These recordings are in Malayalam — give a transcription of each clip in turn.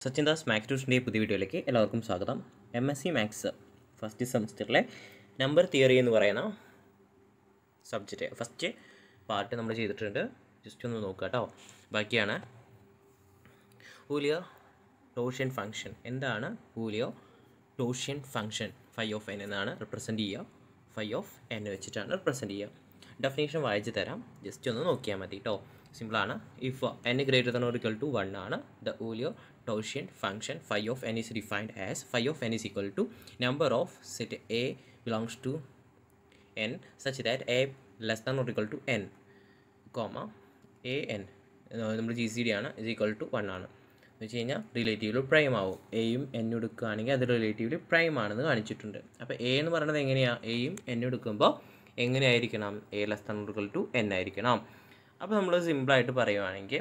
സച്ചിൻ ദാസ് മാത്സ് ട്യൂഷൻ്റെ പുതിയ വീഡിയോയിലേക്ക് എല്ലാവർക്കും സ്വാഗതം M S C maths first സെമിസ്റ്ററിലെ നമ്പർ തിയറി എന്ന് പറയുന്ന സബ്ജക്റ്റ് ഫസ്റ്റ് പാർട്ട് നമ്മൾ ചെയ്തിട്ടുണ്ട് ജസ്റ്റ് ഒന്ന് നോക്കുക കേട്ടോ ബാക്കിയാണ് ഊലിയോ ടോഷ്യൻ ഫംഗ്ഷൻ എന്താണ് ഊലിയോ ടോഷ്യൻ ഫംഗ്ഷൻ ഫൈ ഓഫ് എൻ എന്നാണ് റിപ്രസെൻറ്റ് ചെയ്യുക ഫൈ ഓഫ് എൻ വെച്ചിട്ടാണ് റിപ്രസെൻറ്റ് ചെയ്യുക ഡെഫിനേഷൻ വായിച്ച് തരാം ജസ്റ്റ് ഒന്ന് നോക്കിയാൽ മതി കേട്ടോ സിമ്പിളാണ് if N greater than or equal to one ആണ് ദ ഊലിയോ ടോഷ്യൻ function phi of N is defined as phi of N is equal to number of set A belongs to N such that A less than or equal to N comma A N നമ്മൾ ജി സി ഡി ആണ് ഇസ് ഈക്വൽ ടു വൺ ആണ് എന്ന് വെച്ച് കഴിഞ്ഞാൽ റിലേറ്റീവ്ലി പ്രൈം ആവും എയും എൻ എടുക്കുകയാണെങ്കിൽ അത് റിലേറ്റീവ്ലി പ്രൈം ആണെന്ന് കാണിച്ചിട്ടുണ്ട് അപ്പോൾ എ എന്ന് പറയുന്നത് എങ്ങനെയാണ് എയും എൻ എടുക്കുമ്പോൾ എങ്ങനെയായിരിക്കണം A less than equal to N ആയിരിക്കണം അപ്പോൾ നമ്മൾ സിമ്പിളായിട്ട് പറയുവാണെങ്കിൽ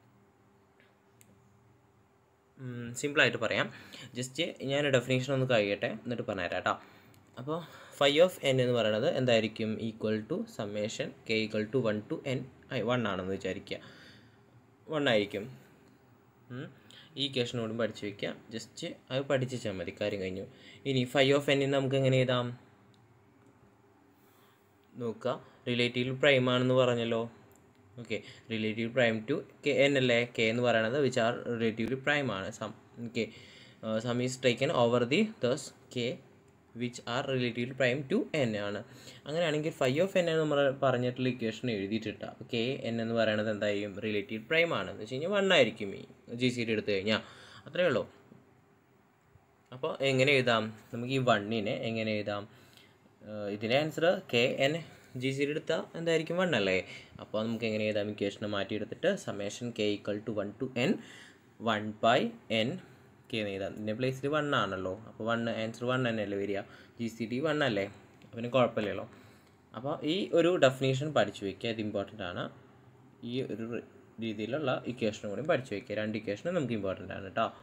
സിമ്പിളായിട്ട് പറയാം ജസ്റ്റ് ഞാൻ ഡെഫിനേഷൻ ഒന്ന് കഴിയട്ടെ എന്നിട്ട് പറഞ്ഞുതരാം കേട്ടോ അപ്പോൾ ഫൈ ഓഫ് എൻ എന്ന് പറയുന്നത് എന്തായിരിക്കും equal to summation K equal to one to N one ആണെന്ന് വിചാരിക്കുക വൺ ആയിരിക്കും ഈ കേഷനോടും പഠിച്ചു വയ്ക്കുക ജസ്റ്റ് അത് പഠിച്ചു വെച്ചാൽ മതി കാര്യം കഴിഞ്ഞു ഇനി ഫൈ ഓഫ് എന്നിന് നമുക്ക് എങ്ങനെ എഴുതാം നോക്കുക റിലേറ്റീവ് പ്രൈം ആണെന്ന് പറഞ്ഞല്ലോ okay relative prime to K N അല്ലേ കെ എന്ന് പറയുന്നത് വിച്ച് ആർ റിലേറ്റീവ്ലി പ്രൈം ആണ് sum okay sum is taken over the those K which are relative prime to N ആണ് അങ്ങനെയാണെങ്കിൽ ഫൈവ് ഓഫ് എൻ എന്ന് നമ്മൾ പറഞ്ഞിട്ടുള്ള ഇക്വേഷൻ എഴുതിയിട്ടിട്ട് അപ്പോൾ കെ എൻ എന്ന് പറയുന്നത് എന്തായിരിക്കും റിലേറ്റീവ് പ്രൈം ആണ് എന്ന് വെച്ച് കഴിഞ്ഞാൽ വൺ ആയിരിക്കും ഈ ജി സി ഡി എടുത്തു കഴിഞ്ഞാൽ അത്രയേ ഉള്ളൂ അപ്പോൾ എങ്ങനെ എഴുതാം നമുക്ക് ഈ വണ്ണിനെ എങ്ങനെ എഴുതാം ഇതിൻ്റെ answer K N G C D എടുത്താൽ എന്തായിരിക്കും വൺ അല്ലേ അപ്പോൾ നമുക്ക് എങ്ങനെ എഴുതാം ഇക്വേഷനെ മാറ്റിയെടുത്തിട്ട് summation K equal to one to N one by N K എന്ന് എഴുതാം ഇതിൻ്റെ പ്ലേസിൽ വൺ ആണല്ലോ അപ്പോൾ വൺ ആൻസർ വൺ തന്നെയല്ലേ വരിക ജി സി ഡി വൺ അല്ലേ പിന്നെ കുഴപ്പമില്ലല്ലോ അപ്പോൾ ഈ ഒരു ഡെഫിനേഷൻ പഠിച്ചു വയ്ക്കുക ഇത് ഇമ്പോർട്ടൻ്റ് ആണ് ഈ ഒരു രീതിയിലുള്ള ഇക്വേഷനും കൂടി പഠിച്ചു വയ്ക്കുക രണ്ട് ഇക്വേഷനും നമുക്ക് ഇമ്പോർട്ടൻ്റ് ആണ് കേട്ടോ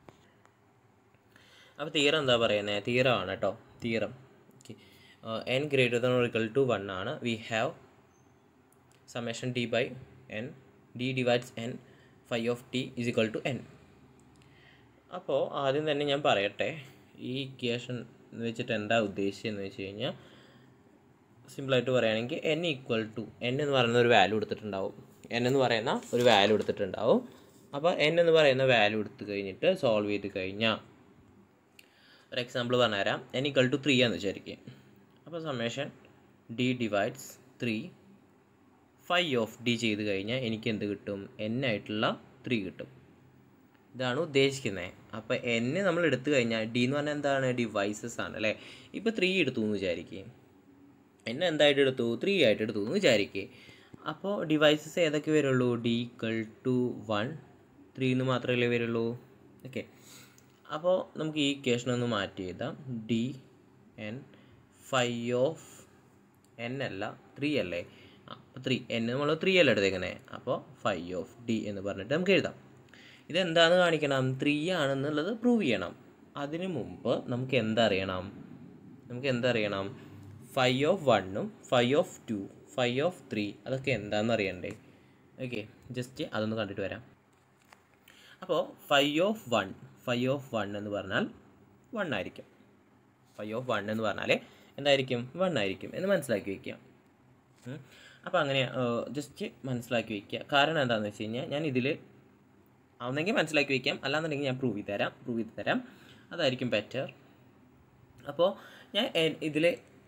അപ്പോൾ തീരം എന്താ പറയുന്നത് തീരമാണ് കേട്ടോ theorem okay N greater than equal to one ആണ് we have summation D by N D divides N five of T is equal to N അപ്പോൾ ആദ്യം തന്നെ ഞാൻ പറയട്ടെ ഈ ഇക്വേഷൻ എന്ന് വെച്ചിട്ട് എന്താ ഉദ്ദേശിച്ചതെന്ന് വെച്ച് കഴിഞ്ഞാൽ സിമ്പിളായിട്ട് പറയുകയാണെങ്കിൽ എൻ ഈക്വൽ ടു എൻ എന്ന് പറയുന്ന ഒരു വാല്യൂ എടുത്തിട്ടുണ്ടാവും എൻ എന്ന് പറയുന്ന ഒരു വാല്യൂ എടുത്തിട്ടുണ്ടാവും അപ്പോൾ എൻ എന്ന് പറയുന്ന വാല്യൂ എടുത്തു കഴിഞ്ഞിട്ട് സോൾവ് ചെയ്ത് കഴിഞ്ഞാൽ ഒരു എക്സാമ്പിൾ പറഞ്ഞുതരാം എൻ ഈക്വൽ ടു ത്രീ ആണെന്ന് വിചാരിക്കുക അപ്പോൾ summation D divides three five of D ചെയ്ത് കഴിഞ്ഞാൽ എനിക്ക് എന്ത് കിട്ടും എൻ ആയിട്ടുള്ള ത്രീ കിട്ടും ഇതാണ് ഉദ്ദേശിക്കുന്നത് അപ്പോൾ എൻ നമ്മൾ എടുത്തു കഴിഞ്ഞാൽ ഡി എന്ന് പറഞ്ഞാൽ എന്താണ് ഡിവൈസസ് ആണ് അല്ലേ ഇപ്പോൾ ത്രീ എടുത്തു എന്ന് വിചാരിക്കുക എന്നെ എന്തായിട്ട് എടുത്തു ത്രീ ആയിട്ട് എടുത്തു എന്ന് വിചാരിക്കുക അപ്പോൾ ഡിവൈസസ് ഏതൊക്കെ വരുള്ളൂ D equal to one three എന്ന് മാത്രമല്ലേ വരുള്ളൂ ഓക്കെ അപ്പോൾ നമുക്ക് ഈ ഇക്വേഷൻ ഒന്ന് മാറ്റി എഴുതാം D N five of N അല്ല ത്രീ അല്ലേ അപ്പോൾ ത്രീ എൻ നമ്മൾ ത്രീ അല്ല എടുത്തേക്കുന്നത് അപ്പോൾ ഫൈവ് ഓഫ് ഡി എന്ന് പറഞ്ഞിട്ട് നമുക്ക് എഴുതാം ഇതെന്താണെന്ന് കാണിക്കണം ത്രീ ആണെന്നുള്ളത് പ്രൂവ് ചെയ്യണം അതിനു മുമ്പ് നമുക്ക് എന്തറിയണം നമുക്ക് എന്തറിയണം ഫൈവ് ഓഫ് വണ്ണും five of two five of three അതൊക്കെ എന്താണെന്ന് അറിയണ്ടേ ഓക്കെ ജസ്റ്റ് അതൊന്ന് കണ്ടിട്ട് വരാം അപ്പോൾ five of one five of one എന്ന് പറഞ്ഞാൽ വൺ ആയിരിക്കും ഫൈവ് ഓഫ് വൺ എന്ന് പറഞ്ഞാൽ എന്തായിരിക്കും വൺ ആയിരിക്കും എന്ന് മനസ്സിലാക്കി വയ്ക്കുക അപ്പോൾ അങ്ങനെ ജസ്റ്റ് മനസ്സിലാക്കി വയ്ക്കുക കാരണം എന്താണെന്ന് വെച്ച് കഴിഞ്ഞാൽ ഞാൻ ഇതിൽ ആവുന്നെങ്കിൽ മനസ്സിലാക്കി വയ്ക്കാം അല്ലാന്നുണ്ടെങ്കിൽ ഞാൻ പ്രൂവ് ചെയ്ത് തരാം പ്രൂവ് ചെയ്ത് തരാം അതായിരിക്കും ബെറ്റർ അപ്പോൾ ഞാൻ ഇതിൽ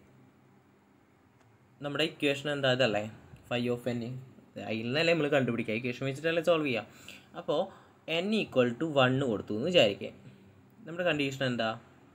നമ്മുടെ ഇക്വേഷൻ എന്താ ഇതല്ലേ ഫൈവ് ഓഫ് എൻ അതിൽ നിന്നല്ലേ നമ്മൾ കണ്ടുപിടിക്കുക ഇക്വേഷൻ വെച്ചിട്ടല്ലേ സോൾവ് ചെയ്യുക അപ്പോൾ എൻ ഈക്വൽ ടു വണ്ണ് കൊടുത്തു എന്ന് വിചാരിക്കുക നമ്മുടെ കണ്ടീഷൻ എന്താ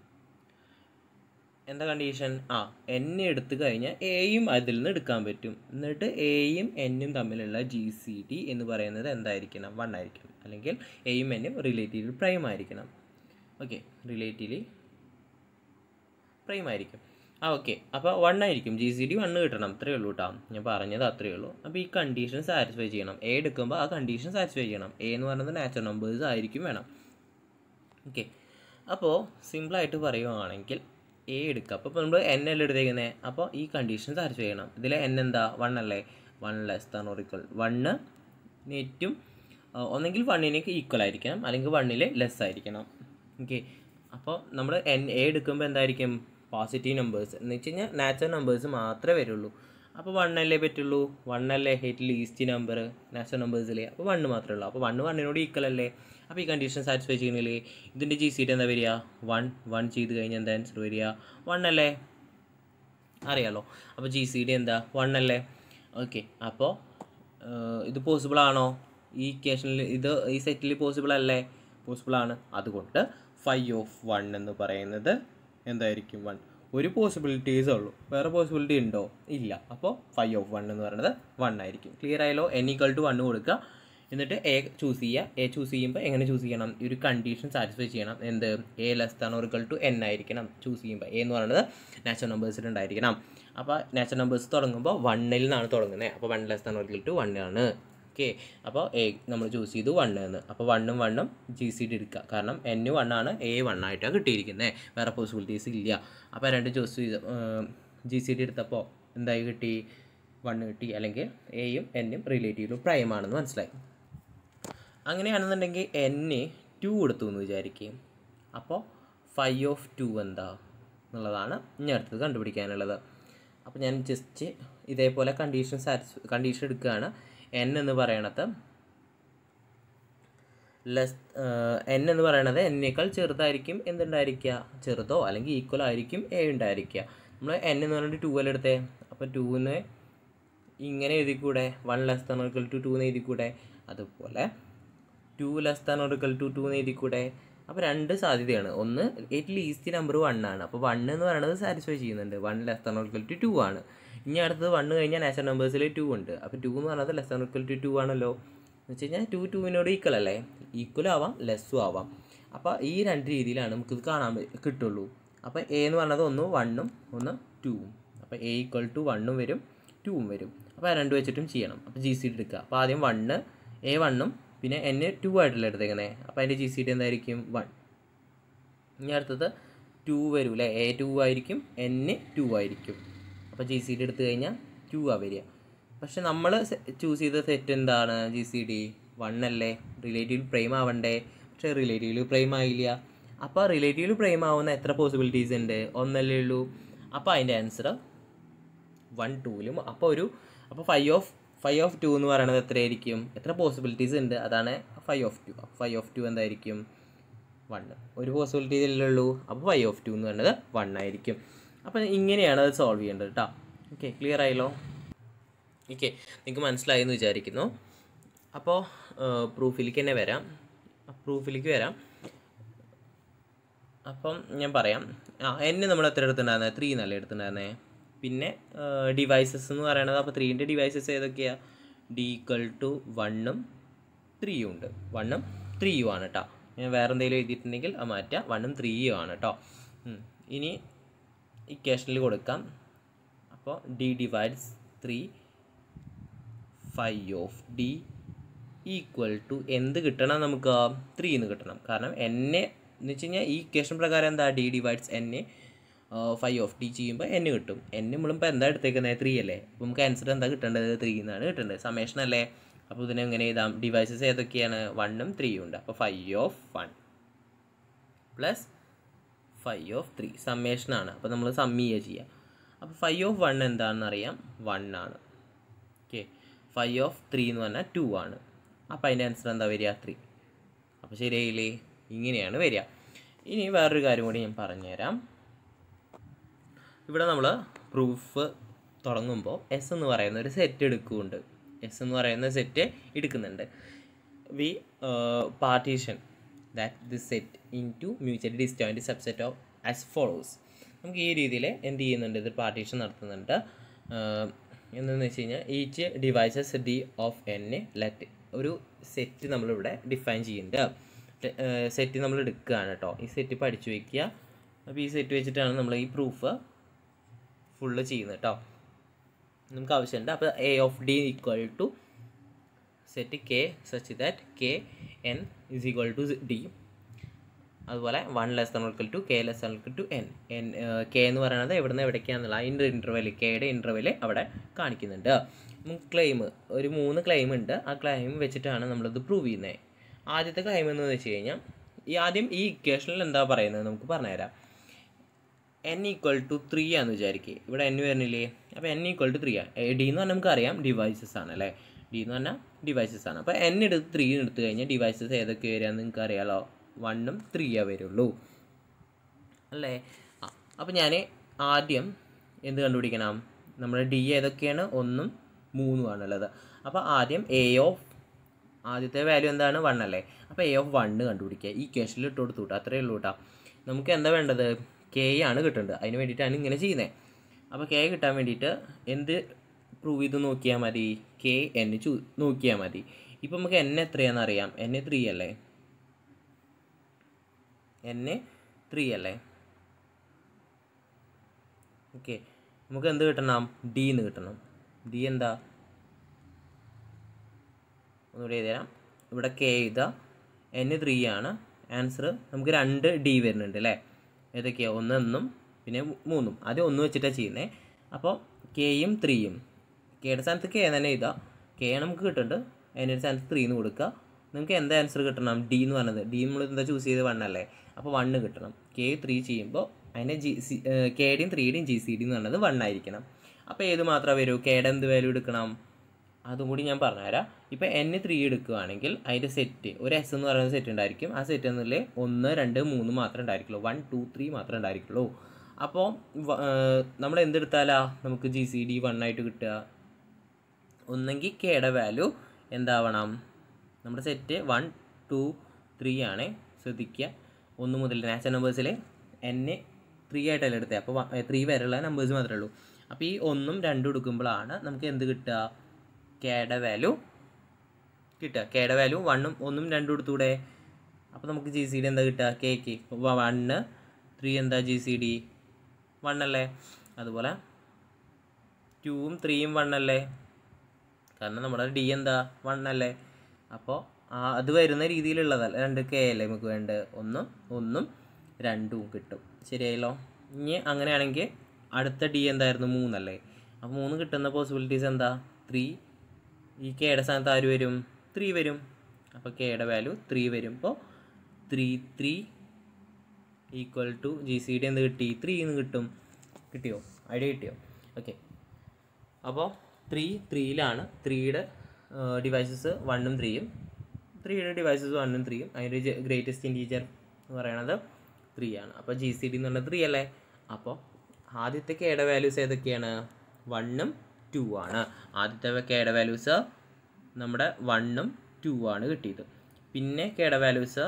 എന്താ കണ്ടീഷൻ ആ എൻ എടുത്തു കഴിഞ്ഞാൽ എയും അതിൽ നിന്ന് എടുക്കാൻ പറ്റും എന്നിട്ട് എയും എന്നും തമ്മിലുള്ള ജി സി ടി എന്ന് പറയുന്നത് എന്തായിരിക്കണം വൺ ആയിരിക്കണം അല്ലെങ്കിൽ എയും എന്നും റിലേറ്റീവ് പ്രൈം ആയിരിക്കണം ഓക്കെ റിലേറ്റീവ്ലി പ്രൈം ആയിരിക്കും ആ ഓക്കെ അപ്പോൾ വൺ ആയിരിക്കും ജി സി ഡി വണ്ണ് കിട്ടണം അത്രയേ ഉള്ളൂ കേട്ടോ ഞാൻ പറഞ്ഞത് അത്രയേ ഉള്ളൂ അപ്പോൾ ഈ കണ്ടീഷൻ സാറ്റിസ്ഫൈ ചെയ്യണം എ എടുക്കുമ്പോൾ ആ കണ്ടീഷൻ സാറ്റിസ്ഫൈ ചെയ്യണം എ എന്ന് പറയുന്നത് നാച്ചുറൽ നമ്പേഴ്സ് ആയിരിക്കും വേണം ഓക്കെ അപ്പോൾ സിമ്പിളായിട്ട് പറയുവാണെങ്കിൽ എ എടുക്കുക അപ്പോൾ ഇപ്പോൾ നമ്മൾ എൻ അല്ലേ എടുത്തേക്കുന്നത് അപ്പോൾ ഈ കണ്ടീഷൻ സാറ്റിസ്ഫൈ ചെയ്യണം ഇതിൽ എൻ എന്താ വൺ അല്ലേ one less than or equal one നെറ്റും ഒന്നെങ്കിൽ വണ്ണിനേക്ക് ഈക്വൽ ആയിരിക്കണം അല്ലെങ്കിൽ വണ്ണിൽ ലെസ് ആയിരിക്കണം ഓക്കെ അപ്പോൾ നമ്മൾ എൻ എ എടുക്കുമ്പോൾ എന്തായിരിക്കും പോസിറ്റീവ് നമ്പേഴ്സ് എന്ന് വെച്ച് കഴിഞ്ഞാൽ നാച്ചുറൽ നമ്പേഴ്സ് മാത്രമേ വരുള്ളൂ അപ്പോൾ വൺ അല്ലേ പറ്റുള്ളൂ വൺ അല്ലേ ഹെറ്റ് ലീസ്റ്റ് നമ്പർ നാച്ചുറൽ നമ്പേഴ്സിൽ അപ്പോൾ വണ്ണ് മാത്രമേ ഉള്ളൂ അപ്പോൾ വണ്ണ് വണ്ണിനോട് ഈക്വൽ അല്ലേ അപ്പോൾ ഈ കണ്ടീഷൻ സാറ്റിസ്ഫൈ ചെയ്യണമെങ്കിൽ ഇതിൻ്റെ ജി സീറ്റ് എന്താ വരിക വൺ വൺ ചെയ്ത് കഴിഞ്ഞാൽ എന്താ ആൻസർ വരിക വൺ അല്ലേ അറിയാലോ അപ്പോൾ ജി സി ഡി എന്താ വൺ അല്ലേ ഓക്കെ അപ്പോൾ ഇത് പോസിബിൾ ആണോ ഈ ഇക്വേഷനിൽ ഇത് ഈ സെറ്റിൽ പോസിബിൾ അല്ലേ പോസിബിൾ ആണ് അതുകൊണ്ട് ഫൈവ് ഓഫ് വൺ എന്ന് പറയുന്നത് എന്തായിരിക്കും വൺ ഒരു പോസിബിലിറ്റീസേ ഉള്ളൂ വേറെ പോസിബിലിറ്റി ഉണ്ടോ ഇല്ല അപ്പോൾ ഫൈവ് ഓഫ് വൺ എന്ന് പറയുന്നത് വൺ ആയിരിക്കും ക്ലിയർ ആയാലോ എൻ ഈക്വൽ ടു വണ്ണ് കൊടുക്കുക എന്നിട്ട് എ ചൂസ് ചെയ്യുക എ ചൂസ് ചെയ്യുമ്പോൾ എങ്ങനെ ചൂസ് ചെയ്യണം ഈ ഒരു കണ്ടീഷൻ സാറ്റിസ്ഫൈ ചെയ്യണം എന്ത് A less than or equal to N ആയിരിക്കണം ചൂസ് ചെയ്യുമ്പോൾ എ എന്ന് പറയുന്നത് നാച്ചുറൽ നമ്പേഴ്സിൽ ഉണ്ടായിരിക്കണം അപ്പോൾ നാച്ചുറൽ നമ്പേഴ്സ് തുടങ്ങുമ്പോൾ വണ്ണിൽ നിന്നാണ് തുടങ്ങുന്നത് അപ്പോൾ one less than or equal to one ആണ് ഓക്കെ അപ്പോൾ എ നമ്മൾ ചൂസ് ചെയ്തു വണ്ണ് എന്ന് അപ്പോൾ വണ്ണും വണ്ണും ജി സി ഡി എടുക്കുക കാരണം എൻ വൺ ആണ് എ വൺ ആയിട്ടാണ് കിട്ടിയിരിക്കുന്നത് വേറെ പോസിബിലിറ്റീസ് ഇല്ല അപ്പോൾ രണ്ട് ചൂസ് ചെയ്ത് ജി സി ഡി എടുത്തപ്പോൾ എന്തായി കിട്ടി വണ്ണ് കിട്ടി അല്ലെങ്കിൽ എയും എന്നും റിലേറ്റീവ് പ്രൈം ആണെന്ന് മനസ്സിലായി അങ്ങനെയാണെന്നുണ്ടെങ്കിൽ എന് ടു കൊടുത്തു എന്ന് വിചാരിക്കും അപ്പോൾ ഫൈവ് ഓഫ് ടു എന്താ എന്നുള്ളതാണ് ഇനി അടുത്തത് കണ്ടുപിടിക്കാനുള്ളത് അപ്പോൾ ഞാൻ ജസ്റ്റ് ഇതേപോലെ കണ്ടീഷൻ സാറ്റിസ് കണ്ടീഷൻ എടുക്കുകയാണ് എൻ എന്ന് പറയണത് ലെസ് എൻ എന്ന് പറയണത് എന്നേക്കാൾ ചെറുതായിരിക്കും എന്തുണ്ടായിരിക്കുക ചെറുതോ അല്ലെങ്കിൽ ഈക്വൽ ആയിരിക്കും എ ഉണ്ടായിരിക്കുക നമ്മൾ എൻ എന്ന് പറഞ്ഞിട്ട് ടു അല്ല എടുത്തേ അപ്പോൾ ടൂന്ന് ഇങ്ങനെ എഴുതിക്കൂടെ one less than or equal to two എന്ന് എഴുതിക്കൂടെ അതുപോലെ two less than or equal to two എന്ന് എഴുതിക്കൂടെ അപ്പോൾ രണ്ട് സാധ്യതയാണ് ഒന്ന് ഏറ്റവും ലീസ്റ്റ് നമ്പർ വൺ ആണ് അപ്പോൾ വൺ എന്ന് പറയുന്നത് സാറ്റിസ്ഫൈ ചെയ്യുന്നുണ്ട് one less than or equal to two ആണ് ഇനി അടുത്തത് വണ്ണ് കഴിഞ്ഞാൽ നാച്ചുറൽ നമ്പേഴ്സിൽ ടു ഉണ്ട് അപ്പോൾ ടു എന്ന് പറയുന്നത് less than or equal to to ആണല്ലോ എന്ന് വെച്ച് കഴിഞ്ഞാൽ ടു ടുവിനോട് ഈക്വൽ അല്ലേ ഈക്വൽ ആവാം ലെസ്സും ആവാം അപ്പോൾ ഈ രണ്ട് രീതിയിലാണ് നമുക്കിത് കാണാൻ പ- കിട്ടുള്ളൂ അപ്പോൾ എ എന്ന് പറയുന്നത് ഒന്ന് വണ്ണും ഒന്ന് ടൂവും അപ്പോൾ എ ഈക്വൽ ടു വണ്ണും വരും ടൂവും വരും അപ്പോൾ ആ രണ്ട് വെച്ചിട്ടും ചെയ്യണം അപ്പോൾ ജി സി ഡി എടുക്കുക അപ്പോൾ ആദ്യം വണ്ണ് എ വണ്ണും പിന്നെ എൻ ടു ആയിട്ടല്ല എടുത്തേക്കുന്നത് അപ്പോൾ അതിൻ്റെ ജി സി ഡി എന്തായിരിക്കും വൺ ഇനി അടുത്തത് ടു വരും അല്ലേ എ ടു ആയിരിക്കും എൻ ടു ആയിരിക്കും അപ്പോൾ ജി സി ഡി എടുത്തു കഴിഞ്ഞാൽ ടു ആ വരിക പക്ഷെ നമ്മൾ ചൂസ് ചെയ്ത സെറ്റ് എന്താണ് ജി സി ഡി വൺ അല്ലേ റിലേറ്റീവ് പ്രൈം ആവണ്ടേ പക്ഷേ റിലേറ്റീവ് പ്രൈം ആയില്ല അപ്പോൾ റിലേറ്റീവ് പ്രൈം ആവുന്ന എത്ര പോസിബിലിറ്റീസ് ഉണ്ട് ഒന്നല്ലേ ഉള്ളൂ അപ്പോൾ അതിൻ്റെ ആൻസർ വൺ ടൂവിലും അപ്പോൾ ഒരു അപ്പോൾ five of five of two എന്ന് പറയുന്നത് എത്രയായിരിക്കും എത്ര പോസിബിലിറ്റീസ് ഉണ്ട് അതാണ് five of two five of two എന്തായിരിക്കും വൺ ഒരു പോസിബിലിറ്റി ഉള്ളൂ അപ്പോൾ ഫൈവ് ഓഫ് ടു എന്ന് പറയുന്നത് വൺ ആയിരിക്കും അപ്പോൾ ഇങ്ങനെയാണ് അത് സോൾവ് ചെയ്യേണ്ടത് കേട്ടോ ഓക്കെ ക്ലിയർ ആയല്ലോ ഓക്കെ നിങ്ങൾക്ക് മനസ്സിലായി എന്ന് വിചാരിക്കുന്നു അപ്പോൾ പ്രൂഫിലേക്ക് തന്നെ വരാം പ്രൂഫിലേക്ക് വരാം അപ്പം ഞാൻ പറയാം ആ എന്നെ നമ്മൾ എത്ര എടുത്തിട്ടുണ്ടായിരുന്നത് ത്രീ എന്നല്ലേ എടുത്തിട്ടുണ്ടായിരുന്നേ പിന്നെ ഡിവൈസസ് എന്ന് പറയുന്നത് അപ്പോൾ ത്രീൻ്റെ ഡിവൈസസ് ഏതൊക്കെയാണ് ഡി ഈക്വൽ ടു വണ്ണും ത്രീയും ഉണ്ട് വണ്ണും ത്രീയും ആണ് കേട്ടോ ഞാൻ വേറെ എന്തെങ്കിലും എഴുതിയിട്ടുണ്ടെങ്കിൽ അത് മാറ്റാം വണ്ണും ത്രീയും ആണ് കേട്ടോ ഉം. ഇനി ഇക്വേഷനിൽ കൊടുക്കാം അപ്പോൾ D divides three five of D equal to എന്ത് കിട്ടണം നമുക്ക് ത്രീ എന്ന് കിട്ടണം കാരണം എന്നെ എന്ന് വെച്ച് കഴിഞ്ഞാൽ ഈ ഇക്വേഷൻ പ്രകാരം എന്താ ഡി ഡിവൈഡ്സ് എന്നെ ഫൈവ് ഓഫ് ഡി ചെയ്യുമ്പോൾ എന്നെ കിട്ടും എന്നെ നമ്മളിപ്പോൾ എന്താ എടുത്തേക്കുന്നത് ത്രീ അല്ലേ അപ്പോൾ നമുക്ക് ആൻസർ എന്താ കിട്ടേണ്ടത് ത്രീ എന്നാണ് കിട്ടേണ്ടത് സമേഷൻ അല്ലേ അപ്പോൾ ഇതിനെ എങ്ങനെ എഴുതാം ഡിവൈസസ് ഏതൊക്കെയാണ് വണ്ണും ത്രീയും ഉണ്ട് അപ്പോൾ five of one plus five of three സമ്മേഷനാണ് അപ്പോൾ നമ്മൾ സമ്മ് ചെയ്യുക ചെയ്യുക അപ്പോൾ ഫൈവ് ഓഫ് വൺ എന്താണെന്ന് അറിയാം വൺ ആണ് ഓക്കെ ഫൈവ് ഓഫ് ത്രീ എന്ന് പറഞ്ഞാൽ ടു ആണ് അപ്പോൾ അതിൻ്റെ ആൻസർ എന്താ വരിക ത്രീ അപ്പോൾ ശരിയായില്ലേ ഇങ്ങനെയാണ് വരിക ഇനി വേറൊരു കാര്യം കൂടി ഞാൻ പറഞ്ഞുതരാം ഇവിടെ നമ്മൾ പ്രൂഫ് തുടങ്ങുമ്പോൾ എസ് എന്ന് പറയുന്ന ഒരു സെറ്റ് എടുക്കുന്നുണ്ട് എസ് എന്ന് പറയുന്ന സെറ്റ് എടുക്കുന്നുണ്ട് we partition that this set into mutually disjoint subset of as follows നമുക്ക് ഈ രീതിയിൽ എന്ത് ചെയ്യുന്നുണ്ട് ഇത് പാർട്ടീഷൻ നടത്തുന്നുണ്ട് ആഹ് എന്തെന്ന് വെച്ച് കഴിഞ്ഞാൽ each divisors D of N let ഒരു സെറ്റ് നമ്മളിവിടെ ഡിഫൈൻ ചെയ്യുന്നുണ്ട് സെറ്റ് നമ്മൾ എടുക്കുകയാണ് കേട്ടോ ഈ സെറ്റ് പഠിച്ചു വയ്ക്കുക അപ്പോൾ ഈ സെറ്റ് വെച്ചിട്ടാണ് നമ്മൾ ഈ പ്രൂഫ് ഫുള്ള് ചെയ്യുന്നത് കേട്ടോ നമുക്ക് ആവശ്യമുണ്ട് അപ്പോൾ A of D equal to set K such that K N is equal to D അതുപോലെ one less than equal to K less than equal to N N K എന്ന് പറയുന്നത് എവിടെ നിന്ന് എവിടേക്കാണെന്നുള്ള അതിൻ്റെ ഇൻ്റർവെൽ കെയുടെ ഇൻ്റർവെൽ അവിടെ കാണിക്കുന്നുണ്ട് നമുക്ക് ക്ലെയിം ഒരു മൂന്ന് ക്ലെയിം ഉണ്ട് ആ ക്ലെയിം വെച്ചിട്ടാണ് നമ്മളിത് പ്രൂവ് ചെയ്യുന്നത് ആദ്യത്തെ ക്ലെയിം എന്ന് വെച്ച് കഴിഞ്ഞാൽ ഈ ആദ്യം ഈ ഇക്വേഷനിൽ എന്താ പറയുന്നത് നമുക്ക് പറഞ്ഞുതരാം എൻ ഈക്വൽ ടു ത്രീ ആണെന്ന് വിചാരിക്കുക ഇവിടെ എൻ വരുന്നില്ലേ അപ്പോൾ എൻ ഈക്വൽ ടു ത്രീ ആണ് ഡി എന്ന് പറഞ്ഞാൽ നമുക്കറിയാം ഡിവൈസസ് ആണ് അല്ലേ ഡി എന്ന് പറഞ്ഞാൽ ഡിവൈസസ് ആണ് അപ്പോൾ എൻ എടുത്ത് ത്രീ എടുത്തു കഴിഞ്ഞാൽ ഡിവൈസസ് ഏതൊക്കെ വരിക നിങ്ങൾക്ക് അറിയാലോ വണ്ണും ത്രീയാ വരുള്ളൂ അല്ലേ ആ അപ്പോൾ ഞാൻ ആദ്യം എന്ത് കണ്ടുപിടിക്കണം നമ്മുടെ ഡി ഏതൊക്കെയാണ് ഒന്നും മൂന്നും ആണുള്ളത് അപ്പോൾ ആദ്യം എ ഓഫ് ആദ്യത്തെ വാല്യൂ എന്താണ് വൺ അല്ലേ അപ്പോൾ എ ഓഫ് വണ്ണ് കണ്ടുപിടിക്കുക ഈ കേസിൽ ഇട്ട് കൊടുത്തു കേട്ടോ അത്രയേ ഉള്ളൂ കേട്ടോ നമുക്ക് എന്താ വേണ്ടത് കെ ആണ് കിട്ടേണ്ടത് അതിന് വേണ്ടിയിട്ടാണ് ഇങ്ങനെ ചെയ്യുന്നത് അപ്പോൾ കെ കിട്ടാൻ വേണ്ടിയിട്ട് എന്ത് പ്രൂവ് ചെയ്ത് നോക്കിയാൽ മതി കെ എൻ ചൂ നോക്കിയാൽ മതി ഇപ്പം നമുക്ക് എൻ എത്രയാണെന്ന് അറിയാം എൻ ത്രീ അല്ലേ എൻ ത്രീ അല്ലേ ഓക്കെ നമുക്ക് എന്ത് കിട്ടണം ഡി എന്ന് കിട്ടണം ഡി എന്താ ഒന്നുകൂടി എഴുതാം ഇവിടെ കെ എഴുതുക എൻ ത്രീ ആണ് ആൻസർ നമുക്ക് രണ്ട് ഡി വരുന്നുണ്ട് അല്ലേ ഏതൊക്കെയാണ് ഒന്ന് ഒന്നും പിന്നെ മൂന്നും ആദ്യം ഒന്ന് വെച്ചിട്ടാണ് ചെയ്യുന്നത് അപ്പോൾ കെയും ത്രീയും കെയുടെ സ്ഥാനത്ത് കെ തന്നെ എഴുതുക കെ ആണ് നമുക്ക് കിട്ടുന്നുണ്ട് അതിൻ്റെ സ്ഥാനത്ത് ത്രീ എന്ന് കൊടുക്കുക നിങ്ങൾക്ക് എന്താ ആൻസർ കിട്ടണം ഡി എന്ന് പറഞ്ഞത് ഡി നമ്മൾ എന്താ ചൂസ് ചെയ്ത് വൺ അല്ലേ അപ്പോൾ വണ്ണ് കിട്ടണം കെ ത്രീ ചെയ്യുമ്പോൾ അതിൻ്റെ ജി സി കെയുടെയും ത്രീയുടെയും ജി സി ഡി എന്ന് പറഞ്ഞത് വൺ ആയിരിക്കണം അപ്പോൾ ഏത് മാത്രമേ വരൂ കെയുടെ എന്ത് വാല്യൂ എടുക്കണം അതും കൂടി ഞാൻ പറഞ്ഞുതരാം ഇപ്പോൾ എൻ ത്രീ എടുക്കുകയാണെങ്കിൽ അതിൻ്റെ സെറ്റ് ഒരു എസ് എന്ന് പറയുന്ന സെറ്റ് ഉണ്ടായിരിക്കും ആ സെറ്റ് എന്നുള്ളിൽ ഒന്ന് രണ്ട് മൂന്ന് മാത്രമേ ഉണ്ടായിരിക്കുള്ളൂ വൺ ടു ത്രീ മാത്രമേ ഉണ്ടായിരിക്കുള്ളൂ അപ്പോൾ നമ്മൾ എന്തെടുത്താലാ നമുക്ക് ജി സി ഡി വൺ ആയിട്ട് കിട്ടുക ഒന്നെങ്കിൽ കെയുടെ വാല്യൂ എന്താവണം നമ്മുടെ സെറ്റ് വൺ ടു ത്രീ ആണ് ശ്രദ്ധിക്കുക ഒന്ന് മുതൽ നാച്ചുറൽ നമ്പേഴ്സിൽ എൻ ത്രീ ആയിട്ടല്ല എടുത്തത് അപ്പോൾ ത്രീ വരെയുള്ള നമ്പേഴ്സ് മാത്രമേ ഉള്ളൂ അപ്പോൾ ഈ ഒന്നും രണ്ടും എടുക്കുമ്പോഴാണ് നമുക്ക് എന്ത് കിട്ടുക കെയുടെ വാല്യൂ കിട്ടുക കെയുടെ വാല്യൂ വണ്ണും ഒന്നും രണ്ടും എടുത്തൂടെ അപ്പോൾ നമുക്ക് ജി സി ഡി എന്താ കിട്ടുക കെക്ക് വണ്ണ് ത്രീ എന്താ ജി സി ഡി വണ്ണല്ലേ അതുപോലെ ടൂവും ത്രീയും വണ്ണല്ലേ കാരണം നമ്മുടെ ഡി എന്താ വണ്ണല്ലേ അപ്പോൾ ആ അത് വരുന്ന രീതിയിലുള്ളതല്ല രണ്ട് കെ അല്ലേ നമുക്ക് വേണ്ടത് ഒന്നും ഒന്നും രണ്ടും കിട്ടും ശരിയായല്ലോ ഇനി അങ്ങനെയാണെങ്കിൽ അടുത്ത ഡി എന്തായിരുന്നു മൂന്നല്ലേ അപ്പോൾ മൂന്ന് കിട്ടുന്ന പോസിബിലിറ്റീസ് എന്താ ത്രീ ഈ കെയുടെ സ്ഥാനത്ത് ആര് വരും ത്രീ വരും അപ്പോൾ കെയുടെ വാല്യൂ ത്രീ വരുമ്പോൾ three three equal to G C D എന്ത് കിട്ടി ത്രീ എന്ന് കിട്ടും കിട്ടിയോ ഐഡിയ കിട്ടിയോ ഓക്കെ അപ്പോൾ ത്രീ ത്രീയിലാണ് ത്രീയുടെ ഡിവൈസസ് വണ്ണും ത്രീയും ത്രീയുടെ ഡിവൈസസ് വണ്ണും ത്രീയും അതിൻ്റെ ഗ്രേറ്റസ്റ്റ് ഇൻറ്റീജർ എന്ന് പറയുന്നത് ത്രീ ആണ് അപ്പോൾ ജി സി ഡി എന്ന് പറഞ്ഞാൽ ത്രീ അല്ലേ അപ്പോൾ ആദ്യത്തെ കെയുടെ വാല്യൂസ് ഏതൊക്കെയാണ് വണ്ണും ടു ആണ് ആദ്യത്തെ കെയുടെ വാല്യൂസ് നമ്മുടെ വണ്ണും ടു ആണ് കിട്ടിയത് പിന്നെ കെയുടെ വാല്യൂസ്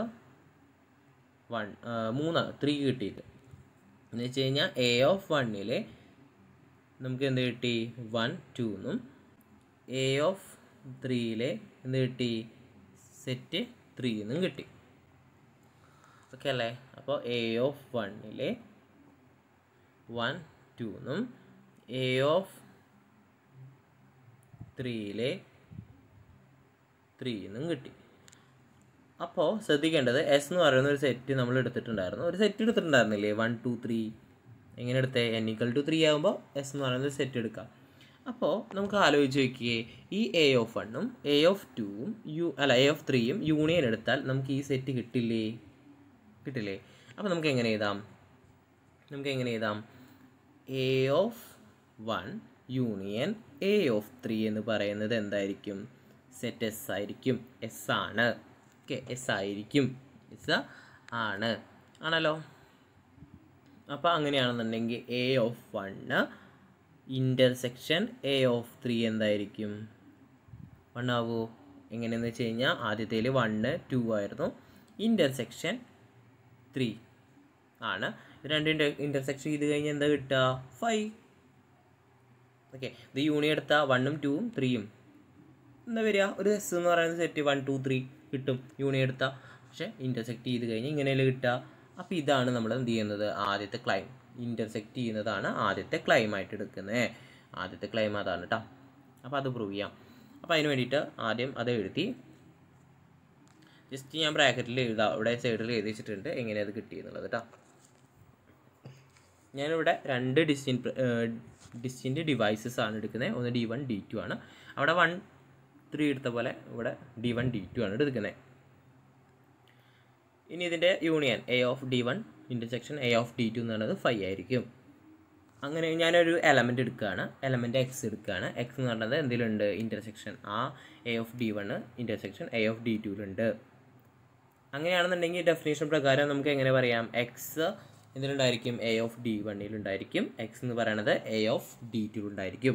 വൺ മൂന്ന് ത്രീ കിട്ടിയത് എന്ന് വെച്ച് കഴിഞ്ഞാൽ എ ഓഫ് വണ്ണിൽ നമുക്ക് എന്ത് കിട്ടി വൺ ടു എന്നും എ ഓഫ് ത്രീയിലെ എന്ത് കിട്ടി സെറ്റ് ത്രീ എന്നും കിട്ടി ഓക്കെ അല്ലേ അപ്പോൾ എ ഓഫ് വണ്ണിലെ വൺ ടു എന്നും എ ഓഫ് ത്രീയിലെ ത്രീ എന്നും കിട്ടി അപ്പോൾ ശ്രദ്ധിക്കേണ്ടത് എസ് എന്ന് പറയുന്ന ഒരു സെറ്റ് നമ്മൾ എടുത്തിട്ടുണ്ടായിരുന്നു ഒരു സെറ്റ് എടുത്തിട്ടുണ്ടായിരുന്നില്ലേ വൺ ടു ത്രീ എങ്ങനെ എടുത്തേ എൻ ഈക്വൽ ടു ത്രീ ആകുമ്പോൾ എസ് എന്ന് പറയുന്ന ഒരു സെറ്റ് എടുക്കാം അപ്പോൾ നമുക്ക് ആലോചിച്ച് നോക്കിയേ ഈ എ ഓഫ് വണ്ണും എ ഓഫ് ടുവും യു അല്ല എ ഓഫ് ത്രീയും യൂണിയൻ എടുത്താൽ നമുക്ക് ഈ സെറ്റ് കിട്ടില്ലേ കിട്ടില്ലേ അപ്പോൾ നമുക്ക് എങ്ങനെ എഴുതാം നമുക്ക് എങ്ങനെ എഴുതാം A of one union A of three എന്ന് പറയുന്നത് എന്തായിരിക്കും സെറ്റ് എസ് ആയിരിക്കും എസ് ആണ് ഓക്കെ എസ് ആയിരിക്കും എസ് ആണ് ആണല്ലോ അപ്പോൾ അങ്ങനെയാണെന്നുണ്ടെങ്കിൽ A of one intersection A of three എന്തായിരിക്കും വൺ ആവുമോ എങ്ങനെയെന്ന് വെച്ച് കഴിഞ്ഞാൽ ആദ്യത്തേൽ വണ്ണ് ടു ആയിരുന്നു ഇൻ്റർസെക്ഷൻ ത്രീ ആണ് രണ്ട് ഇൻ്റർസെക്ഷൻ ചെയ്ത് കഴിഞ്ഞാൽ എന്താ കിട്ടുക ഫൈവ് ഓക്കെ ഇത് യൂണിയൻ എടുത്താൽ വണ്ണും ടൂവും ത്രീയും എന്താ വരിക ഒരു എസ് എന്ന് പറയുന്ന സെറ്റ് വൺ ടു ത്രീ കിട്ടും യൂണിയൻ എടുത്താൽ പക്ഷേ ഇൻ്റർസെക്റ്റ് ചെയ്ത് കഴിഞ്ഞാൽ ഇങ്ങനെയല്ലേ കിട്ടുക അപ്പോൾ ഇതാണ് നമ്മൾ എന്ത് ചെയ്യുന്നത് ആദ്യത്തെ ക്ലൈം ഇൻ്റർസെക്റ്റ് ചെയ്യുന്നതാണ് ആദ്യത്തെ ക്ലൈം ആയിട്ട് എടുക്കുന്നത് ആദ്യത്തെ ക്ലൈം അതാണ് കേട്ടോ അപ്പോൾ അത് പ്രൂവ് ചെയ്യാം അപ്പോൾ അതിന് വേണ്ടിയിട്ട് ആദ്യം അത് എഴുതി ജസ്റ്റ് ഞാൻ ബ്രാക്കറ്റിൽ എഴുതാം ഇവിടെ സൈഡിൽ എഴുതി വെച്ചിട്ടുണ്ട് എങ്ങനെ അത് കിട്ടിയെന്നുള്ളത് കേട്ടോ ഞാനിവിടെ രണ്ട് ഡിസ്റ്റിൻറ്റ് ഡിസ്റ്റിൻറ്റ് ഡിവൈസസ് ആണ് എടുക്കുന്നത് ഒന്ന് ഡി വൺ ഡി ടു ആണ് അവിടെ വൺ ത്രീ എടുത്ത പോലെ ഇവിടെ ഡി വൺ ഡി ടു ആണ് എടുക്കുന്നത് ഇനി ഇതിൻ്റെ union A of D one intersection A of D two എന്ന് പറയുന്നത് ഫൈവ് ആയിരിക്കും അങ്ങനെ ഞാനൊരു എലമെൻ്റ് എടുക്കുകയാണ് എലമെൻ്റ് എക്സ് എടുക്കുകയാണ് എക്സ് എന്ന് പറയുന്നത് എന്തിലുണ്ട് ഇൻ്റർസെക്ഷൻ ആ A of D one intersection A of D ടുവിലുണ്ട് അങ്ങനെയാണെന്നുണ്ടെങ്കിൽ ഡെഫിനേഷൻ പ്രകാരം നമുക്ക് എങ്ങനെ പറയാം എക്സ് എന്തിലുണ്ടായിരിക്കും എ ഓഫ് ഡി വണ്ണിലുണ്ടായിരിക്കും എക്സ് എന്ന് പറയുന്നത് എ ഓഫ് ഡി ടുവിലുണ്ടായിരിക്കും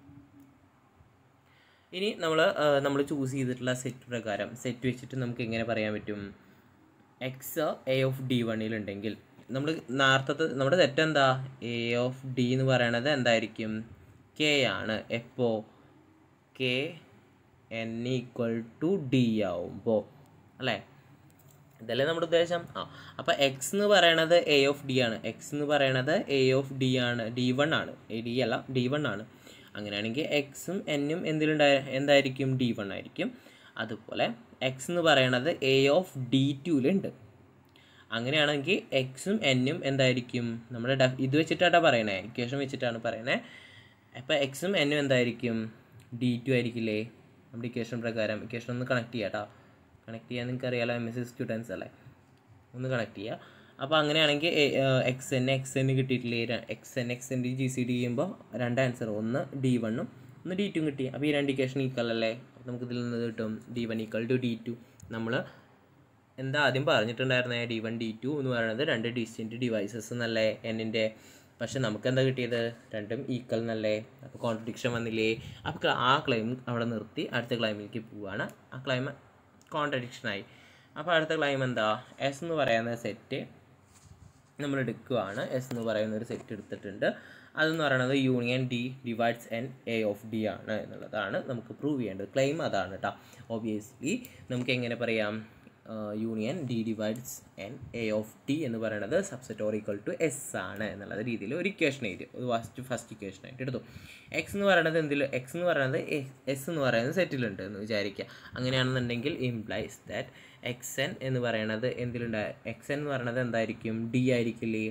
ഇനി നമ്മൾ നമ്മൾ ചൂസ് ചെയ്തിട്ടുള്ള സെറ്റ് പ്രകാരം സെറ്റ് വെച്ചിട്ട് നമുക്ക് എങ്ങനെ പറയാൻ പറ്റും എക്സ് എ ഓഫ് ഡി വണ്ണിലുണ്ടെങ്കിൽ നമ്മൾ നേരത്തെ നമ്മുടെ സെറ്റ് എന്താ എ ഓഫ് ഡി എന്ന് പറയണത് എന്തായിരിക്കും കെ ആണ് എപ്പോൾ K N equal to D ആവുമ്പോൾ അല്ലേ ഇതല്ലേ നമ്മുടെ ഉദ്ദേശം ആ അപ്പോൾ എക്സ് എന്ന് പറയണത് എ ഓഫ് ഡി ആണ് എക്സ് എന്ന് പറയണത് എ ഓഫ് ഡി ആണ് ഡി വൺ ആണ് എ ഡി അല്ല ഡി വൺ ആണ് അങ്ങനെയാണെങ്കിൽ എക്സും എന്നും എന്തിലുണ്ടായ എന്തായിരിക്കും ഡി വൺ ആയിരിക്കും അതുപോലെ എക്സ് എന്ന് പറയണത് എ ഓഫ് ഡി ടുവിലുണ്ട് അങ്ങനെയാണെങ്കിൽ എക്സും എന്നും എന്തായിരിക്കും നമ്മുടെ ഡെഫ് ഇത് വെച്ചിട്ടാണ് പറയണേ ഇക്വേഷൻ വെച്ചിട്ടാണ് പറയണേ അപ്പോൾ എക്സും എന്നും എന്തായിരിക്കും ഡി ടു ആയിരിക്കില്ലേ നമ്മുടെ ഇക്വേഷൻ പ്രകാരം ഇക്വേഷൻ ഒന്ന് കണക്ട് ചെയ്യാം കേട്ടോ കണക്ട് ചെയ്യാൻ നിങ്ങൾക്ക് അറിയാലോ എം എസ് സി സ്റ്റുഡൻസ് അല്ലേ ഒന്ന് കണക്ട് ചെയ്യുക അപ്പോൾ അങ്ങനെയാണെങ്കിൽ എക്സ് എൻ എക്സ് എൻ കിട്ടിയിട്ടില്ലേ X N X N G C D ചെയ്യുമ്പോൾ രണ്ട് ആൻസർ ഒന്ന് ഡി വണ്ണും ഒന്ന് ഡി ടും കിട്ടി അപ്പോൾ ഈ രണ്ട് ഇക്വേഷൻ ഈക്വൽ അല്ലേ അപ്പോൾ നമുക്ക് ഇതിൽ നിന്ന് കിട്ടും D one equal to D two നമ്മൾ എന്താ ആദ്യം പറഞ്ഞിട്ടുണ്ടായിരുന്നേ ഡി വൺ ഡി ടു എന്ന് പറയുന്നത് രണ്ട് ഡിസ്റ്റൻറ്റ് ഡിവൈസസ് എന്നല്ലേ എന്നിൻ്റെ പക്ഷെ നമുക്ക് എന്താ കിട്ടിയത് രണ്ടും ഈക്വൽ എന്നല്ലേ അപ്പോൾ കോൺട്രഡിക്ഷൻ വന്നില്ലേ അപ്പോൾ ആ ക്ലൈം അവിടെ നിർത്തി അടുത്ത ക്ലൈമിലേക്ക് പോവുകയാണ് ആ ക്ലൈം കോൺട്രഡിക്ഷനായി അപ്പോൾ അടുത്ത ക്ലൈം എന്താ എസ് എന്ന് പറയുന്ന സെറ്റ് നമ്മൾ എടുക്കുകയാണ് എസ് എന്ന് പറയുന്ന ഒരു സെറ്റ് എടുത്തിട്ടുണ്ട് അതെന്ന് പറയുന്നത് union D divides N A of D ആണ് എന്നുള്ളതാണ് നമുക്ക് പ്രൂവ് ചെയ്യേണ്ടത് ക്ലെയിം അതാണ് കേട്ടോ ഒബിയസ്ലി നമുക്ക് എങ്ങനെ പറയാം union D divides N A of T എന്ന് പറയുന്നത് subset or equal to S ആണ് എന്നുള്ള രീതിയിൽ ഒരു ഇക്വേഷൻ എഴുതി ഒരു ഫസ്റ്റ് ഫസ്റ്റ് ഇക്വേഷൻ ആയിട്ട് എടുത്തു എക്സ് എന്ന് പറയുന്നത് എന്തിൽ എക്സ് എന്ന് പറയുന്നത് എസ് എന്ന് പറയുന്നത് സെറ്റിലുണ്ട് എന്ന് വിചാരിക്കുക അങ്ങനെയാണെന്നുണ്ടെങ്കിൽ ഇംപ്ലൈസ് ദാറ്റ് എക്സ് എൻ എന്ന് പറയുന്നത് എന്തിലുണ്ട് എക്സ് എൻ എന്ന് പറയുന്നത് എന്തായിരിക്കും ഡി ആയിരിക്കില്ലേ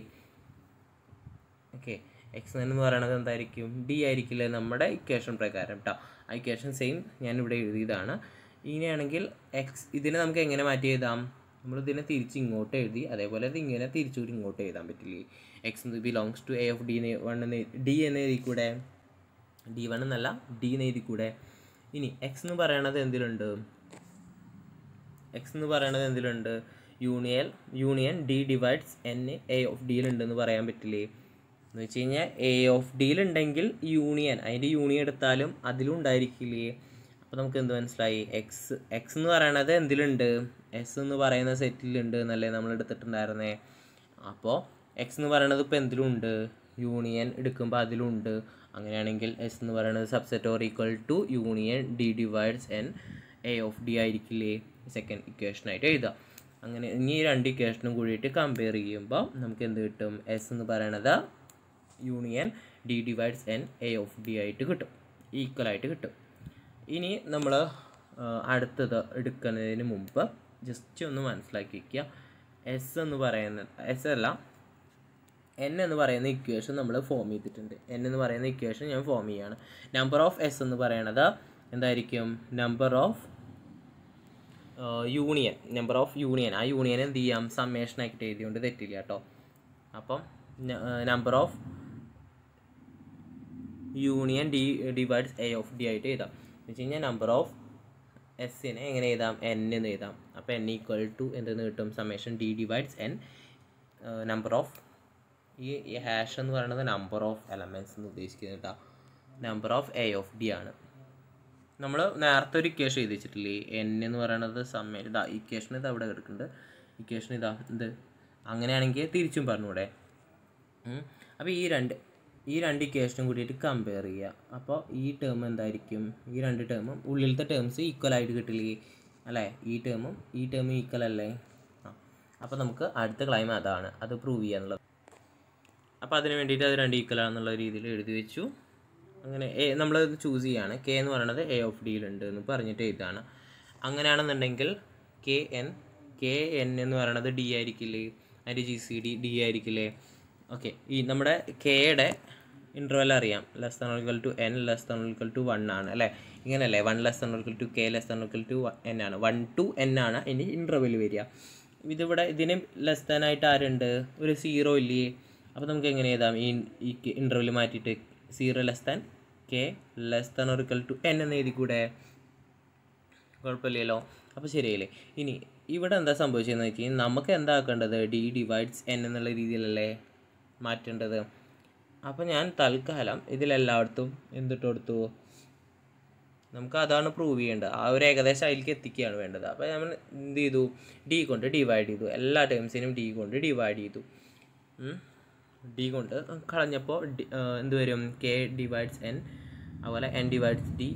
ഓക്കെ എക്സ് എൻ എന്ന് പറയുന്നത് എന്തായിരിക്കും ഡി ആയിരിക്കില്ലേ നമ്മുടെ ഇക്വേഷൻ പ്രകാരം കേട്ടോ ആ ഇക്വേഷൻ സെയിം ഞാനിവിടെ എഴുതിയതാണ് ഇങ്ങനെയാണെങ്കിൽ എക്സ് ഇതിനെ നമുക്ക് എങ്ങനെ മാറ്റി എഴുതാം നമ്മൾ ഇതിനെ തിരിച്ച് ഇങ്ങോട്ട് എഴുതി അതേപോലെ ഇത് ഇങ്ങനെ തിരിച്ചുകൂടി ഇങ്ങോട്ട് എഴുതാൻ പറ്റില്ലേ X belongs to A of D one എന്ന് ഡി എന്ന് എഴുതി കൂടെ ഡി വൺ എന്നല്ല ഡി എന്ന് എഴുതി കൂടെ ഇനി എക്സ് എന്ന് പറയണത് എന്തിലുണ്ട് എക്സ് എന്ന് പറയണത് എന്തിലുണ്ട് union union D divides N A of ഡിയിലുണ്ടെന്ന് പറയാൻ പറ്റില്ലേ എന്ന് വെച്ച് കഴിഞ്ഞാൽ എ ഓഫ് ഡിയിലുണ്ടെങ്കിൽ യൂണിയൻ അതിൻ്റെ യൂണിയൻ എടുത്താലും അതിലും ഉണ്ടായിരിക്കില്ലേ അപ്പോൾ നമുക്ക് എന്ത് മനസ്സിലായി എക്സ് എക്സ് എന്ന് പറയണത് എന്തിലുണ്ട് എസ് എന്ന് പറയുന്ന സെറ്റിലുണ്ട് എന്നല്ലേ നമ്മൾ എടുത്തിട്ടുണ്ടായിരുന്നേ അപ്പോൾ എക്സ് എന്ന് പറയണത് ഇപ്പോൾ എന്തിലും ഉണ്ട് യൂണിയൻ എടുക്കുമ്പോൾ അതിലുണ്ട് അങ്ങനെയാണെങ്കിൽ എസ് എന്ന് പറയുന്നത് subset or equal to union D divides N A of D ആയിരിക്കില്ലേ സെക്കൻഡ് ഇക്വേഷനായിട്ട് എഴുതാം അങ്ങനെ ഇനി ഈ രണ്ട് ഇക്വേഷനും കൂടിയിട്ട് കമ്പയർ ചെയ്യുമ്പോൾ നമുക്ക് എന്ത് കിട്ടും എസ് എന്ന് പറയണത് union D divides N A of D ആയിട്ട് കിട്ടും ഈക്വൽ ആയിട്ട് കിട്ടും ഇനി നമ്മൾ അടുത്തത് എടുക്കുന്നതിന് മുമ്പ് ജസ്റ്റ് ഒന്ന് മനസ്സിലാക്കി വയ്ക്കുക എസ് എന്ന് പറയുന്ന എസ് അല്ല എൻ എന്ന് പറയുന്ന ഇക്വേഷൻ നമ്മൾ ഫോം ചെയ്തിട്ടുണ്ട് എൻ എന്ന് പറയുന്ന ഇക്വേഷൻ ഞാൻ ഫോം ചെയ്യാണ് നമ്പർ ഓഫ് എസ് എന്ന് പറയുന്നത് എന്തായിരിക്കും number of union number of union ആ യൂണിയൻ എന്ത് ചെയ്യാം സമ്മേഷൻ ആയിട്ട് എഴുതിയോണ്ട് തെറ്റില്ല കേട്ടോ അപ്പം number of union D divides A of D ആയിട്ട് എഴുതാം എന്ന് വെച്ച് കഴിഞ്ഞാൽ നമ്പർ ഓഫ് എസ്സിനെ എങ്ങനെ എഴുതാം എൻ എന്ന് എഴുതാം അപ്പോൾ എൻ ഈക്വൽ ടു എന്തെന്ന് കിട്ടും summation D divides N number of ഈ ഹാഷ് എന്ന് പറയുന്നത് നമ്പർ ഓഫ് എലമെൻറ്റ്സ് എന്ന് ഉദ്ദേശിക്കുന്നത് കേട്ടോ number of A of D ആണ് നമ്മൾ നേരത്തെ ഒരു ഇക്വേഷൻ എഴുതി വെച്ചിട്ടില്ലേ എൻ എന്ന് പറയുന്നത് സമ്മേ ഇതാ ഇക്വേഷൻ ഇത് അവിടെ കിടക്കുന്നുണ്ട് ഇക്വേഷൻ ഇതാ ഇത് അങ്ങനെയാണെങ്കിൽ തിരിച്ചും പറഞ്ഞൂടെ അപ്പോൾ ഈ രണ്ട് ഈ രണ്ട് ഇക്വേഷനും കൂടിയിട്ട് കമ്പയർ ചെയ്യുക അപ്പോൾ ഈ ടേം എന്തായിരിക്കും ഈ രണ്ട് ടേമും ഉള്ളിലത്തെ ടേംസ് ഈക്വൽ ആയിട്ട് കിട്ടില്ലേ അല്ലേ ഈ ടേമും ഈ ടേമും ഈക്വൽ അല്ലേ ആ അപ്പോൾ നമുക്ക് അടുത്ത ക്ലൈം അതാണ് അത് പ്രൂവ് ചെയ്യാന്നുള്ളത് അപ്പോൾ അതിന് വേണ്ടിയിട്ട് അത് രണ്ട് ഈക്വൽ ആണെന്നുള്ള രീതിയിൽ എഴുതി വെച്ചു അങ്ങനെ എ നമ്മൾ ചൂസ് ചെയ്യാണ് കെ എന്ന് പറയുന്നത് എ ഓഫ് ഡിയിലുണ്ട് എന്ന് പറഞ്ഞിട്ട് ഇതാണ് അങ്ങനെയാണെന്നുണ്ടെങ്കിൽ കെ എൻ കെ എൻ എന്ന് പറയുന്നത് ഡി ആയിരിക്കില്ലേ അതിൻ്റെ ജി സി ഡി ഡി ആയിരിക്കില്ലേ ഓക്കെ ഈ നമ്മുടെ കെയുടെ ഇൻ്റർവെൽ അറിയാം less than equal to N less than equal to one ആണ് അല്ലേ ഇങ്ങനെയല്ലേ one less than equal to K less than equal to N ആണ് വൺ ടു എൻ ആണ് ഇനി ഇൻ്റർവെൽ വരിക ഇതിവിടെ ഇതിന് ലെസ് താൻ ആയിട്ട് ആരുണ്ട് ഒരു സീറോ ഇല്ലേ അപ്പോൾ നമുക്ക് എങ്ങനെ എഴുതാം ഈ ഈ ഇൻ്റർവെൽ മാറ്റിയിട്ട് zero less than K less than equal to N എന്ന് എഴുതി കൂടെ കുഴപ്പമില്ലല്ലോ അപ്പോൾ ശരിയല്ലേ ഇനി ഇവിടെ എന്താ സംഭവിച്ചതെന്ന് വെച്ച് കഴിഞ്ഞാൽ നമുക്ക് എന്താ ആക്കേണ്ടത് ഡി ഡിവൈഡ്സ് എൻ എന്നുള്ള രീതിയിലല്ലേ മാറ്റേണ്ടത് അപ്പോൾ ഞാൻ തൽക്കാലം ഇതിലെല്ലായിടത്തും എന്തിട്ട് കൊടുത്തു നമുക്ക് അതാണ് പ്രൂവ് ചെയ്യേണ്ടത് ആ ഒരു ഏകദേശം അതിലേക്ക് എത്തിക്കുകയാണ് വേണ്ടത് അപ്പോൾ നമ്മൾ എന്ത് ചെയ്തു ഡി കൊണ്ട് ഡിവൈഡ് ചെയ്തു എല്ലാ ടേംസിനും ഡി കൊണ്ട് ഡിവൈഡ് ചെയ്തു ഡി കൊണ്ട് കളഞ്ഞപ്പോൾ ഡി എന്ത് വരും കെ ഡിവൈഡ്സ് എൻ അതുപോലെ N divides D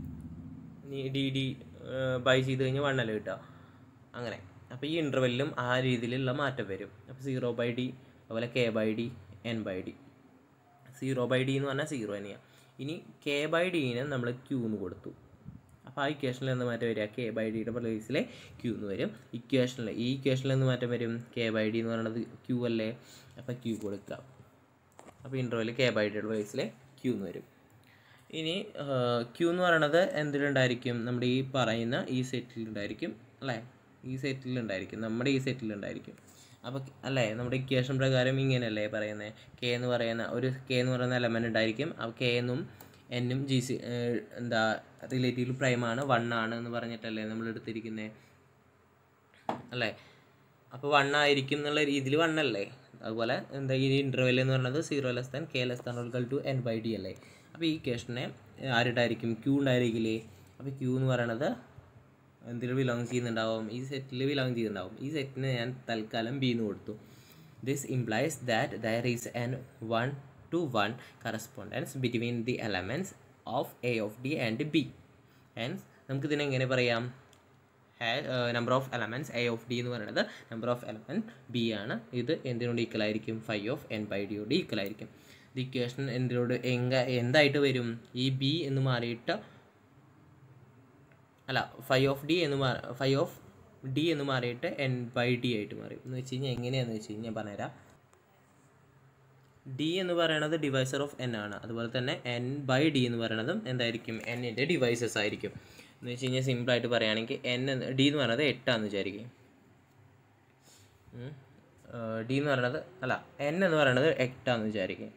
D D by ചെയ്ത് കഴിഞ്ഞാൽ വണ്ണല്ല കിട്ടുക അങ്ങനെ അപ്പോൾ ഈ ഇൻ്റർവെല്ലിലും ആ രീതിയിലുള്ള മാറ്റം വരും അപ്പോൾ സീറോ ബൈ ഡി അതുപോലെ K by D N by D zero by D എന്ന് പറഞ്ഞാൽ സീറോ തന്നെയാണ് ഇനി കെ ബൈ ഡീനെ നമ്മൾ ക്യൂ എന്ന് കൊടുത്തു അപ്പോൾ ആ ഇക്വേഷനിൽ എന്ത് മാറ്റം വരിക കെ ബൈ ഡിയുടെ പ്ലേസിലെ ക്യൂ എന്ന് വരും ഇക്വേഷനിൽ ഈ ഇക്വേഷനിൽ എന്ത് മാറ്റം വരും കെ ബൈ ഡി എന്ന് പറയുന്നത് ക്യൂ അല്ലേ അപ്പോൾ ക്യൂ കൊടുക്കുക അപ്പോൾ ഇൻ്റർവെൽ കെ ബൈ ഡിയുടെ പ്ലേസിലെ ക്യൂ എന്ന് വരും ഇനി ക്യൂ എന്ന് പറയുന്നത് എന്തിലുണ്ടായിരിക്കും നമ്മുടെ ഈ പറയുന്ന ഈ സെറ്റിലുണ്ടായിരിക്കും അല്ലേ ഈ സെറ്റിലുണ്ടായിരിക്കും നമ്മുടെ ഈ സെറ്റിലുണ്ടായിരിക്കും അപ്പോൾ അല്ലേ നമ്മുടെ ഇക്വേഷൻ പ്രകാരം ഇങ്ങനെയല്ലേ പറയുന്നത് കെ എന്ന് പറയുന്ന ഒരു കെ എന്ന് പറയുന്ന എലമെൻ്റ് ഉണ്ടായിരിക്കും അപ്പോൾ കെ എന്നും എന്നും ജി സി എന്താ റിലേറ്റീവ് പ്രൈമാണ് വൺ ആണ് എന്ന് പറഞ്ഞിട്ടല്ലേ നമ്മൾ എടുത്തിരിക്കുന്നത് അല്ലേ അപ്പോൾ വൺ ആയിരിക്കും എന്നുള്ള രീതിയിൽ വൺ അല്ലേ അതുപോലെ എന്താ ഈ ഇൻ്റർവെൽ എന്ന് പറയുന്നത് zero less than K less than equal to N by D അല്ലേ അപ്പോൾ ഈ കേഷനെ ആരുണ്ടായിരിക്കും ക്യൂ ഉണ്ടായിരിക്കില്ലേ അപ്പോൾ ക്യൂ എന്ന് പറയണത് എന്തിൽ ബിലോങ് ചെയ്യുന്നുണ്ടാവും ഈ സെറ്റിൽ ബിലോങ് ചെയ്യുന്നുണ്ടാവും ഈ സെറ്റിന് ഞാൻ തൽക്കാലം ബി എന്ന് കൊടുത്തു this implies that there is an one to one correspondence between the elements of A of D and B and നമുക്കിതിനെ എങ്ങനെ പറയാം number of elements A of D എന്ന് പറയുന്നത് നമ്പർ ഓഫ് എലമെൻറ്റ് ബി ആണ് ഇത് എന്തിനോട് ഈക്വൽ ആയിരിക്കും ഫൈവ് ഓഫ് എൻ ബൈ ഡിയോട് ഈക്വൽ ആയിരിക്കും ദി ഇക്വേഷൻ എന്തിനോട് എങ്ക എന്തായിട്ട് വരും ഈ ബി എന്ന് മാറിയിട്ട് അല്ല ഫൈവ് ഓഫ് ഡി എന്ന് മാറി ഫൈവ് ഓഫ് ഡി എന്ന് മാറിയിട്ട് എൻ ബൈ ഡി ആയിട്ട് മാറി എന്ന് വെച്ച് കഴിഞ്ഞാൽ എങ്ങനെയാണെന്ന് വെച്ച് കഴിഞ്ഞാൽ പറഞ്ഞുതരാം ഡി എന്ന് പറയുന്നത് ഡിവൈസർ ഓഫ് എൻ ആണ് അതുപോലെ തന്നെ എൻ ബൈ ഡി എന്ന് പറയുന്നതും എന്തായിരിക്കും എന്നിൻ്റെ ഡിവൈസസ് ആയിരിക്കും എന്ന് വെച്ച് കഴിഞ്ഞാൽ സിമ്പിളായിട്ട് പറയുകയാണെങ്കിൽ എൻ ഡി എന്ന് പറയുന്നത് എട്ടാന്ന് വിചാരിക്കും ഡി എന്ന് പറയുന്നത് അല്ല എൻ എന്ന് പറയുന്നത് എട്ടാന്ന് വിചാരിക്കും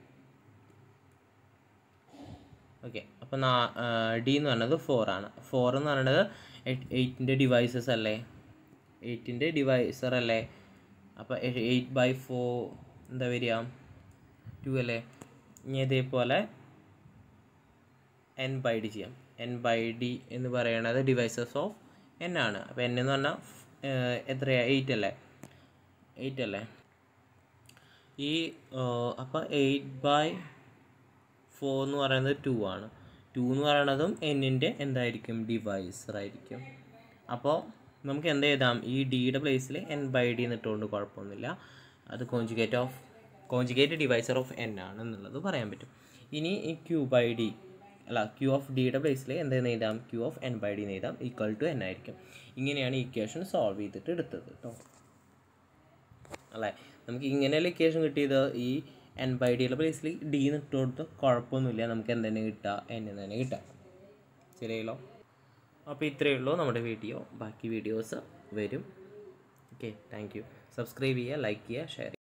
ഓക്കെ അപ്പോൾ നാ ഡി എന്ന് പറയുന്നത് ഫോർ ആണ് ഫോർ എന്ന് പറയുന്നത് എയ്റ്റിൻ്റെ ഡിവൈസസ് അല്ലേ എയ്റ്റിൻ്റെ ഡിവൈസർ അല്ലേ അപ്പോൾ എയ്റ്റ് ബൈ ഫോർ എന്താ വരിക ടു അല്ലേ ഇനി ഇതേപോലെ എൻ ബൈ ഡി ചെയ്യാം എൻ ബൈ ഡി എന്ന് പറയുന്നത് ഡിവൈസസ് ഓഫ് എൻ ആണ് അപ്പോൾ എൻ എന്ന് പറഞ്ഞാൽ എത്രയാണ് എയ്റ്റ് അല്ലേ എയ്റ്റ് അല്ലേ ഈ അപ്പോൾ എയ്റ്റ് ബൈ ഫോർ എന്ന് പറയുന്നത് ടു ആണ് ടു എന്ന് പറയുന്നതും എന്നിൻ്റെ എന്തായിരിക്കും ഡിവൈസർ ആയിരിക്കും അപ്പോൾ നമുക്ക് എന്ത് എഴുതാം ഈ ഡിയുടെ പ്ലേസിൽ എൻ ബൈ ഡി എന്നിട്ടുകൊണ്ട് കുഴപ്പമൊന്നുമില്ല അത് conjugate of conjugate divisor of N ആണ് എന്നുള്ളത് പറയാൻ പറ്റും ഇനി ഈ ക്യൂ ബൈ ഡി അല്ല ക്യൂ ഓഫ് ഡിയുടെ പ്ലേസിൽ എന്തെന്ന് എഴുതാം Q of N by D എന്ന് എഴുതാം ഈക്വൽ ടു എൻ ആയിരിക്കും ഇങ്ങനെയാണ് ഈ ഇക്വേഷൻ സോൾവ് ചെയ്തിട്ട് എടുത്തത് കേട്ടോ അല്ലേ നമുക്ക് ഇങ്ങനെയുള്ള ഇക്വേഷൻ കിട്ടിയത് ഈ എൻ ബൈ ഡിയുടെ പ്ലേസിൽ ഡി എന്ന് ഇട്ട് കൊടുത്ത് കുഴപ്പമൊന്നുമില്ല നമുക്ക് എന്തെന്നെ കിട്ടുക എൻ എന്ന് തന്നെ കിട്ടാം ശരിയല്ലോ അപ്പോൾ ഇത്രയേ ഉള്ളൂ നമ്മുടെ വീഡിയോ ബാക്കി വീഡിയോസ് വരും ഓക്കെ താങ്ക് യു സബ്സ്ക്രൈബ് ചെയ്യുക ലൈക്ക് ചെയ്യുക ഷെയർ ചെയ്യുക